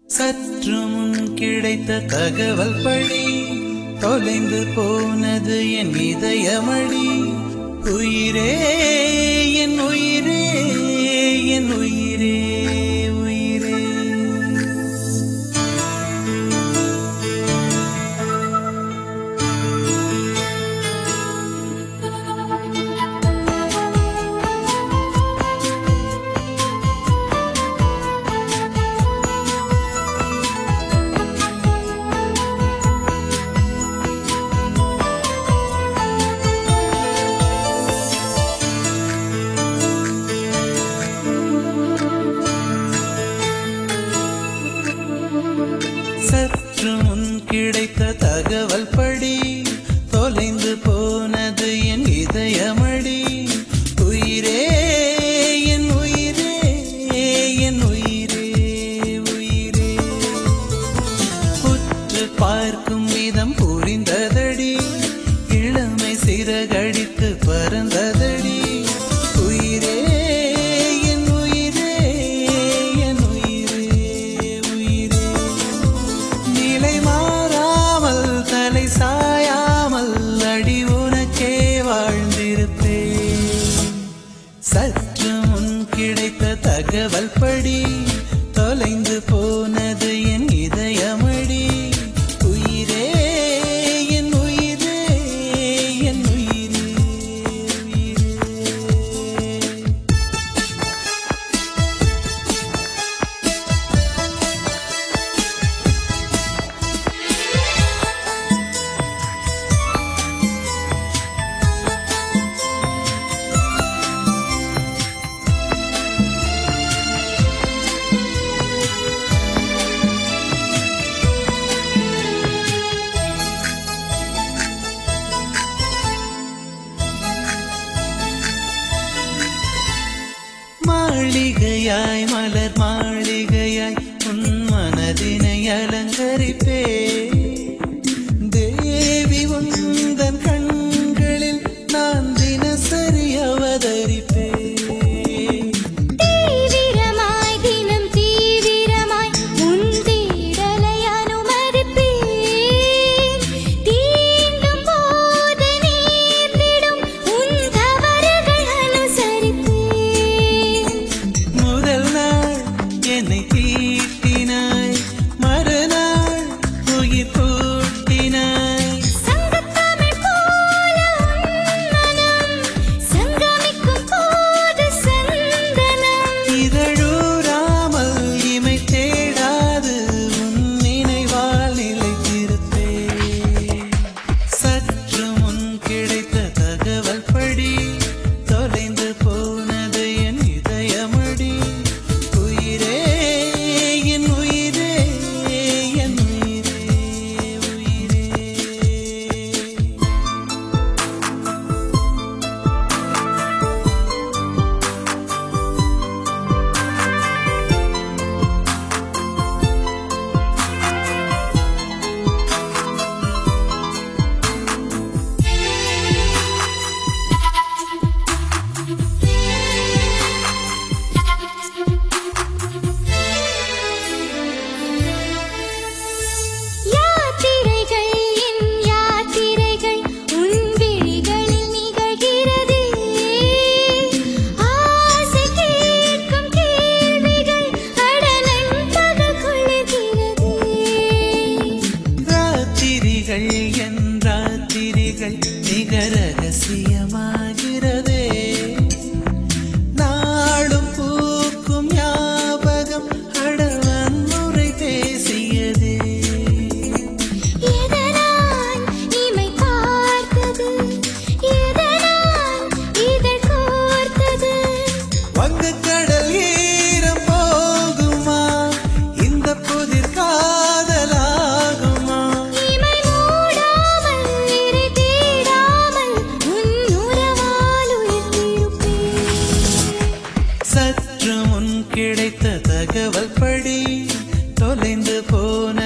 சற்று முன் கிடைத்த தகவல் படி தொலைந்து போனது என் இதயமடி உயிரே என் உயிரே என் உயிரே உயிரே சற்று முன் கிடைத்த தகவல் படி தொலைந்து போனது என் இதயமடி உயிரே என் உயிரே என் உயிரே உயிரே உற்று பார்க்கும் விதம் புரிந்ததடி இளமை சிறகடித்து பறந்ததடி உயிரே என் உயிரே என் உயிரே உயிரே நிலை மாறாமல் தலை சாயாமல் அடி உனக்கே வாழ்ந்திருப்பேன் சற்று முன் கிடைத்த தகவல் படி தொலைந்து போனது என் இதயமடி உயிரே என் உயிரே என் உயிரே உயிரே மாளிகையாய் மலர் மாளிகையாய் உன் மனதினை அலங்கரிப்பே தேவி உந்தன் கண்களில் நான் தினசரி அவதரிப்பேன் தீவிரமாய் தினம் தீவிரமாய் உன் தேடலை அனுமதிப்பேன் தீண்டும் போது நேர்ந்திடும் உன் தவறுகள் அனுசரிப்பேன் முதல் நாள் என்னை தீட்டினாய் மறுநாள் உயிர் கூட்டினாய் சங்கத்தமிழ் போல உன் மனம் சங்கமிக்கும் போது சந்தனம் இதழூராமல் இமை தேடாது உன் நினைவால் நிலைத்திருப்பேன் சற்று முன் கிடைத்த தகவல் படி தொலைந்து போனது என் இதயமடி உயிரே என் உயிரே என் உயிரே உயிரே யாத்திரைகள் என் யாத்திரைகள் உன் விழிகளில் நிகழ்கிறதே ஆசை கேட்கும் கேள்விகள் அடலன் பகல் கொள்ளுகிறதே ராத்திரிகள் என் ராத்திரிகள் மிக ரகசியமாகிறதே நாளும் பூக்கும் ஞாபகம் அடவன் முறை பேசியதே எதனால் இமை பார்த்தது எதனால் இதழ் கோர்த்தது வங்கக்கடல் ஈரம் போகுமா இந்த புதிர் காதலாகுமா இமை மூடாமல் இறை தேடாமல் உன் உறவால் உயிர்த்திருப்பேன் சற்று முன் கிடைத்த தகவல் படி தொலைந்து போன